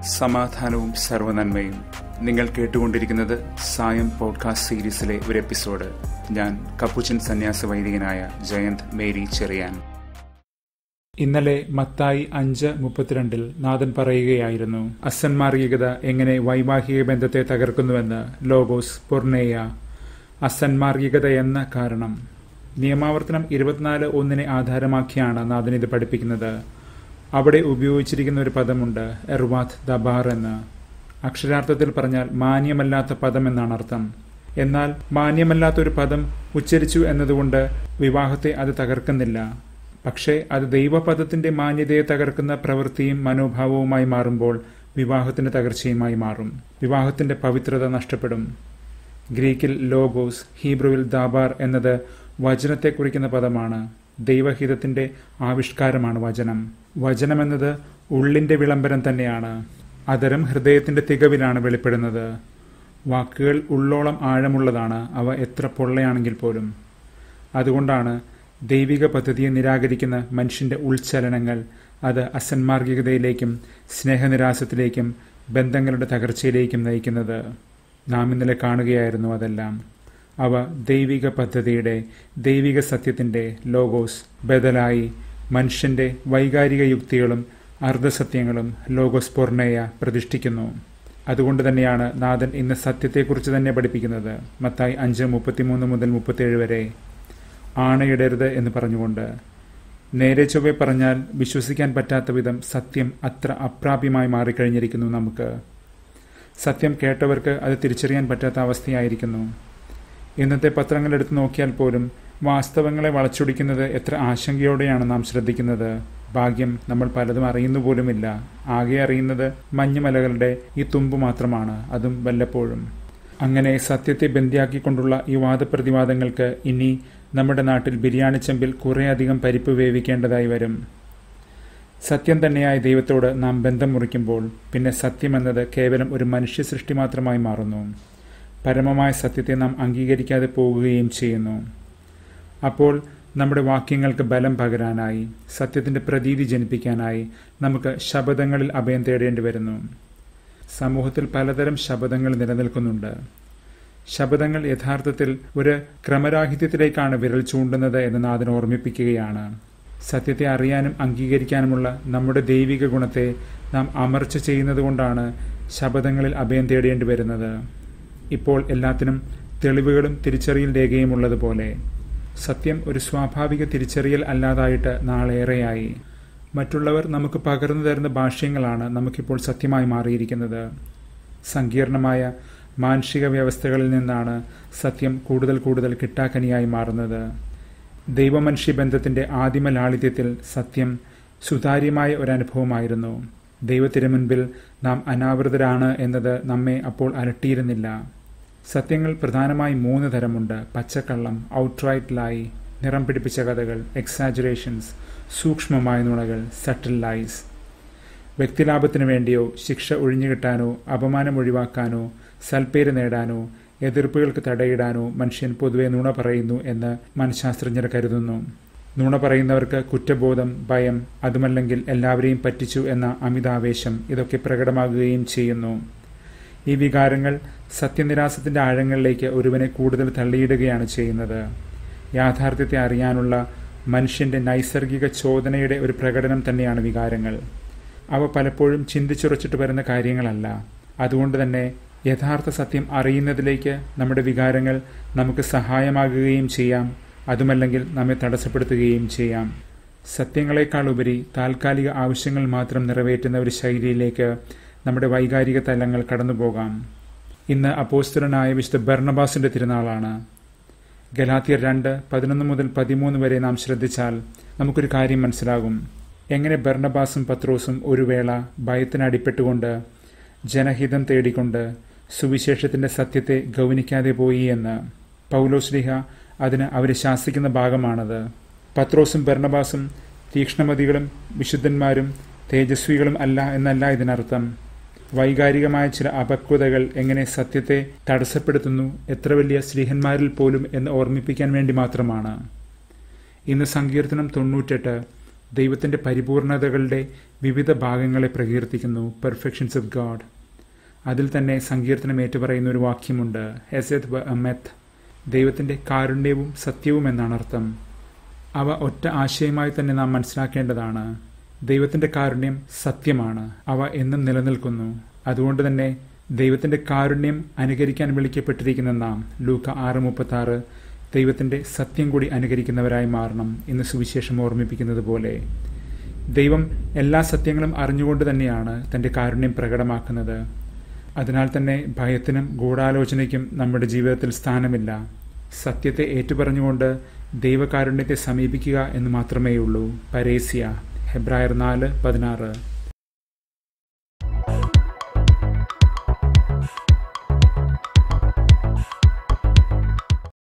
സമാധാനവും സർവനന്മയും നിങ്ങൾ കേട്ടുകൊണ്ടിരിക്കുന്നത് സായം പോഡ്കാസ്റ്റ് സീരീസിലെ ഒരു എപ്പിസോഡ് ഞാൻ കപ്പുച്ചൻ സന്യാസ വൈദികനായ ജയന്ത് മേരി ചെറിയാൻ ഇന്നലെ മത്തായി അഞ്ച് മുപ്പത്തിരണ്ടിൽ നാഥൻ പറയുകയായിരുന്നു അസന്മാർഗികത എങ്ങനെ വൈവാഹിക ബന്ധത്തെ തകർക്കുന്നുവെന്ന് ലോഗോസ് പൊർണേയ അസന്മാർഗികത എന്ന കാരണം നിയമാവർത്തനം ഇരുപത്തിനാല് ഒന്നിനെ ആധാരമാക്കിയാണ് നാഥൻ ഇത് പഠിപ്പിക്കുന്നത് അവിടെ ഉപയോഗിച്ചിരിക്കുന്ന ഒരു പദമുണ്ട് എർവാത്ത് ദബാർ എന്ന് അക്ഷരാർത്ഥത്തിൽ പറഞ്ഞാൽ മാന്യമല്ലാത്ത പദം എന്നാണ് അർത്ഥം എന്നാൽ മാന്യമല്ലാത്ത ഒരു പദം ഉച്ചരിച്ചു എന്നതുകൊണ്ട് വിവാഹത്തെ അത് തകർക്കുന്നില്ല പക്ഷേ അത് ദൈവപദത്തിന്റെ മാന്യതയെ തകർക്കുന്ന പ്രവൃത്തിയും മനോഭാവവുമായി മാറുമ്പോൾ വിവാഹത്തിന്റെ തകർച്ചയുമായി മാറും വിവാഹത്തിന്റെ പവിത്രത നഷ്ടപ്പെടും ഗ്രീക്കിൽ ലോഗോസ് ഹീബ്രുവിൽ ദാബാർ എന്നത് വചനത്തെ കുറിക്കുന്ന പദമാണ് ദൈവഹിതത്തിന്റെ ആവിഷ്കാരമാണ് വചനം വചനം എന്നത് ഉള്ളിന്റെ വിളംബരം തന്നെയാണ് അതരം ഹൃദയത്തിന്റെ തികവിലാണ് വെളിപ്പെടുന്നത് വാക്കുകൾ ഉള്ളോളം ആഴമുള്ളതാണ് അവ എത്ര പൊള്ളയാണെങ്കിൽ പോലും അതുകൊണ്ടാണ് ദൈവിക പദ്ധതിയെ നിരാകരിക്കുന്ന മനുഷ്യന്റെ ഉൾച്ചലനങ്ങൾ അത് അസന്മാർഗികതയിലേക്കും സ്നേഹനിരാസത്തിലേക്കും ബന്ധങ്ങളുടെ തകർച്ചയിലേക്കും നയിക്കുന്നത് നാം ഇന്നലെ കാണുകയായിരുന്നു അതെല്ലാം അവ ദൈവിക പദ്ധതിയുടെ ദൈവിക സത്യത്തിന്റെ ലോഗോസ് ബദലായി മനുഷ്യന്റെ വൈകാരിക യുക്തികളും അർദ്ധസത്യങ്ങളും ലോഗോസ് പൊർണയ പ്രതിഷ്ഠിക്കുന്നു അതുകൊണ്ട് തന്നെയാണ് നാഥൻ ഇന്ന് സത്യത്തെക്കുറിച്ച് തന്നെ പഠിപ്പിക്കുന്നത് മത്തായി അഞ്ച് മുപ്പത്തിമൂന്ന് മുതൽ മുപ്പത്തിയേഴ് വരെ ആണയിടരുത് എന്ന് പറഞ്ഞുകൊണ്ട് നേരെ ചൊവ്വെ പറഞ്ഞാൽ വിശ്വസിക്കാൻ പറ്റാത്ത വിധം സത്യം അത്ര അപ്രാപ്യമായി മാറിക്കഴിഞ്ഞിരിക്കുന്നു നമുക്ക് സത്യം കേട്ടവർക്ക് അത് തിരിച്ചറിയാൻ പറ്റാത്ത അവസ്ഥയായിരിക്കുന്നു ഇന്നത്തെ പത്രങ്ങൾ എടുത്തു നോക്കിയാൽ പോലും വാസ്തവങ്ങളെ വളച്ചൊടിക്കുന്നത് എത്ര ആശങ്കയോടെയാണ് നാം ശ്രദ്ധിക്കുന്നത് ഭാഗ്യം നമ്മൾ പലതും അറിയുന്നു പോലുമില്ല ആകെ അറിയുന്നത് മഞ്ഞുമലകളുടെ ഈ തുമ്പ് മാത്രമാണ് അതും വല്ലപ്പോഴും അങ്ങനെ സത്യത്തെ ബന്ധിയാക്കിക്കൊണ്ടുള്ള ഈ വാദപ്രതിവാദങ്ങൾക്ക് ഇനി നമ്മുടെ നാട്ടിൽ ബിരിയാണി ചെമ്പിൽ കുറേയധികം പരിപ്പ് വേവിക്കേണ്ടതായി വരും സത്യം തന്നെയായ ദൈവത്തോട് നാം ബന്ധം മുറിക്കുമ്പോൾ പിന്നെ സത്യമെന്നത് കേവലം ഒരു മനുഷ്യ സൃഷ്ടി മാത്രമായി മാറുന്നു പരമമായ സത്യത്തെ നാം അംഗീകരിക്കാതെ പോകുകയും ചെയ്യുന്നു അപ്പോൾ നമ്മുടെ വാക്യങ്ങൾക്ക് ബലം പകരാനായി സത്യത്തിന്റെ പ്രതീതി ജനിപ്പിക്കാനായി നമുക്ക് ശബദങ്ങളിൽ അഭയം തേടേണ്ടി വരുന്നു സമൂഹത്തിൽ പലതരം ശബദങ്ങൾ നിലനിൽക്കുന്നുണ്ട് ശബദങ്ങൾ യഥാർത്ഥത്തിൽ ഒരു ക്രമരാഹിത്യത്തിലേക്കാണ് വിരൽ ചൂണ്ടുന്നത് എന്ന് നാഥൻ ഓർമ്മിപ്പിക്കുകയാണ് സത്യത്തെ അറിയാനും അംഗീകരിക്കാനുമുള്ള നമ്മുടെ ദൈവിക ഗുണത്തെ നാം അമർച്ച ചെയ്യുന്നത് കൊണ്ടാണ് ശബദങ്ങളിൽ അഭയം തേടേണ്ടി വരുന്നത് ഇപ്പോൾ എല്ലാത്തിനും തെളിവുകളും തിരിച്ചറിയൽ രേഖയും ഉള്ളതുപോലെ സത്യം ഒരു സ്വാഭാവിക തിരിച്ചറിയൽ അല്ലാതായിട്ട് നാളേറെയായി മറ്റുള്ളവർ നമുക്ക് പകർന്നു തരുന്ന ഭാഷ്യങ്ങളാണ് നമുക്കിപ്പോൾ സത്യമായി മാറിയിരിക്കുന്നത് സങ്കീർണമായ മാനുഷിക വ്യവസ്ഥകളിൽ നിന്നാണ് സത്യം കൂടുതൽ കൂടുതൽ കിട്ടാക്കനിയായി മാറുന്നത് ദൈവമനുഷ്യ ബന്ധത്തിന്റെ ആദിമ ലാളിത്യത്തിൽ സത്യം സുതാര്യമായ ഒരു അനുഭവമായിരുന്നു ദൈവത്തിനു മുൻപിൽ നാം അനാവൃതരാണ് എന്നത് നമ്മെ അപ്പോൾ അലട്ടിയിരുന്നില്ല സത്യങ്ങൾ പ്രധാനമായി മൂന്ന് തരമുണ്ട് പച്ചക്കള്ളം ഔട്ട്റൈറ്റ് ലായി നിറം പിടിപ്പിച്ച കഥകൾ എക്സാജുറേഷൻസ് സൂക്ഷ്മമായ നുണകൾ സട്ടിൽ ലൈസ് വ്യക്തിലാഭത്തിനു വേണ്ടിയോ ശിക്ഷ ഒഴിഞ്ഞുകിട്ടാനോ അപമാനം ഒഴിവാക്കാനോ സൽപ്പേര് നേടാനോ എതിർപ്പുകൾക്ക് തടയിടാനോ മനുഷ്യൻ പൊതുവെ നുണ പറയുന്നു എന്ന് മനഃശാസ്ത്രജ്ഞർ കരുതുന്നു നുണ പറയുന്നവർക്ക് കുറ്റബോധം ഭയം അതുമല്ലെങ്കിൽ എല്ലാവരെയും പറ്റിച്ചു എന്ന അമിതാവേശം ഇതൊക്കെ പ്രകടമാകുകയും ചെയ്യുന്നു ഈ വികാരങ്ങൾ സത്യനിരാസത്തിന്റെ ആഴങ്ങളിലേക്ക് ഒരുവനെ കൂടുതൽ തള്ളിയിടുകയാണ് ചെയ്യുന്നത് യാഥാർത്ഥ്യത്തെ അറിയാനുള്ള മനുഷ്യന്റെ നൈസർഗിക ചോദനയുടെ ഒരു പ്രകടനം തന്നെയാണ് വികാരങ്ങൾ അവ പലപ്പോഴും ചിന്തിച്ചുറച്ചിട്ട് വരുന്ന കാര്യങ്ങളല്ല അതുകൊണ്ട് തന്നെ യഥാർത്ഥ സത്യം അറിയുന്നതിലേക്ക് നമ്മുടെ വികാരങ്ങൾ നമുക്ക് സഹായമാകുകയും ചെയ്യാം അതുമല്ലെങ്കിൽ നമ്മെ തടസ്സപ്പെടുത്തുകയും ചെയ്യാം സത്യങ്ങളെക്കാൾ ഉപരി താൽക്കാലിക ആവശ്യങ്ങൾ മാത്രം നിറവേറ്റുന്ന ഒരു ശൈലിയിലേക്ക് നമ്മുടെ വൈകാരിക തലങ്ങൾ കടന്നുപോകാം ഇന്ന് അപ്പോസ്തലനായ വിശുദ്ധ ബർണബാസിന്റെ തിരുനാളാണ് ഗലാത്തിയർ രണ്ട് പതിനൊന്ന് മുതൽ പതിമൂന്ന് വരെ നാം ശ്രദ്ധിച്ചാൽ നമുക്കൊരു കാര്യം മനസ്സിലാകും എങ്ങനെ ബർണബാസും പത്രോസും ഒരു വേള ഭയത്തിന് അടിപ്പെട്ടുകൊണ്ട് ജനഹിതം തേടിക്കൊണ്ട് സുവിശേഷത്തിന്റെ സത്യത്തെ ഗൗനിക്കാതെ പോയി എന്ന് പൗലോസ്ലിഹ അതിന് അവരെ ശാസിക്കുന്ന ഭാഗമാണത് പത്രോസും ബർണബാസും തീക്ഷ്ണമതികളും വിശുദ്ധന്മാരും തേജസ്വികളും അല്ല എന്നല്ല ഇതിനർത്ഥം വൈകാരികമായ ചില അപക്വതകൾ എങ്ങനെ സത്യത്തെ തടസ്സപ്പെടുത്തുന്നു എത്ര വലിയ സ്ത്രീഹന്മാരിൽ പോലും എന്ന് ഓർമ്മിപ്പിക്കാൻ വേണ്ടി മാത്രമാണ് ഇന്ന് സങ്കീർത്തനം തൊണ്ണൂറ്റെട്ട് ദൈവത്തിന്റെ പരിപൂർണതകളുടെ വിവിധ ഭാഗങ്ങളെ പ്രകീർത്തിക്കുന്നു പെർഫെക്ഷൻസ് ഓഫ് ഗാഡ് അതിൽ തന്നെ സങ്കീർത്തനം ഏറ്റുപറയുന്ന ഒരു വാക്യമുണ്ട് ഹെസെത് വ അമെത്ത് ദൈവത്തിന്റെ കാരുണ്യവും സത്യവും എന്നാണ് അർത്ഥം അവ ഒറ്റ ആശയമായി തന്നെ നാം മനസ്സിലാക്കേണ്ടതാണ് ദൈവത്തിന്റെ കാരുണ്യം സത്യമാണ് അവ എന്നും നിലനിൽക്കുന്നു അതുകൊണ്ട് തന്നെ ദൈവത്തിന്റെ കാരുണ്യം അനുകരിക്കാൻ വിളിക്കപ്പെട്ടിരിക്കുന്ന നാം ലൂക്ക ആറ് മുപ്പത്തി ആറ് ദൈവത്തിന്റെ സത്യം കൂടി അനുകരിക്കുന്നവരായി മാറണം എന്ന് സുവിശേഷം ഓർമ്മിപ്പിക്കുന്നത് പോലെ ദൈവം എല്ലാ സത്യങ്ങളും അറിഞ്ഞുകൊണ്ട് തന്നെയാണ് തന്റെ കാരുണ്യം പ്രകടമാക്കുന്നത് അതിനാൽ തന്നെ ഭയത്തിനും ഗൂഢാലോചനയ്ക്കും നമ്മുടെ ജീവിതത്തിൽ സ്ഥാനമില്ല സത്യത്തെ ഏറ്റുപറഞ്ഞുകൊണ്ട് ദൈവകാരുണ്യത്തെ സമീപിക്കുക എന്ന് മാത്രമേയുള്ളൂ പരേസ്യ ഹെബ്രായർ നാല് പതിനാറ്